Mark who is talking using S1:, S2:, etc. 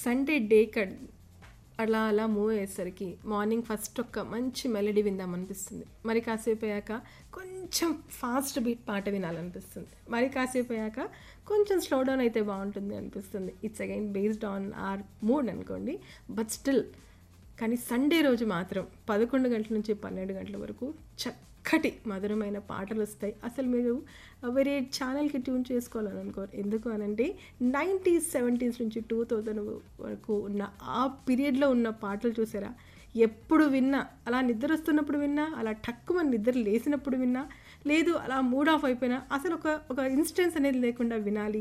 S1: Sunday day కడ్ అలా అలా move అయ్యేసరికి మార్నింగ్ ఫస్ట్ ఒక్క మంచి మెలడీ విందాం అనిపిస్తుంది మరి కాసేపు అయ్యాక కొంచెం ఫాస్ట్ బీట్ పాట వినాలనిపిస్తుంది మరి కాసేపు అయ్యాక కొంచెం స్లో డౌన్ అయితే బాగుంటుంది అనిపిస్తుంది it's again based on our mood అనుకోండి బట్ స్టిల్ కానీ సండే రోజు మాత్రం పదకొండు గంటల నుంచి పన్నెండు గంటల వరకు చక్కటి మధురమైన పాటలు వస్తాయి అసలు మీరు వేరే ఛానల్కి ట్యూన్ చేసుకోవాలని అనుకోరు ఎందుకు అనంటే నైంటీస్ సెవెంటీస్ నుంచి టూ థౌజండ్ వరకు ఉన్న ఆ పీరియడ్లో ఉన్న పాటలు చూసారా ఎప్పుడు విన్నా అలా నిద్ర వస్తున్నప్పుడు విన్నా అలా టక్కుమని నిద్ర లేసినప్పుడు విన్నా లేదు అలా మూడ్ ఆఫ్ అయిపోయినా అసలు ఒక ఒక ఇన్స్టెన్స్ అనేది లేకుండా వినాలి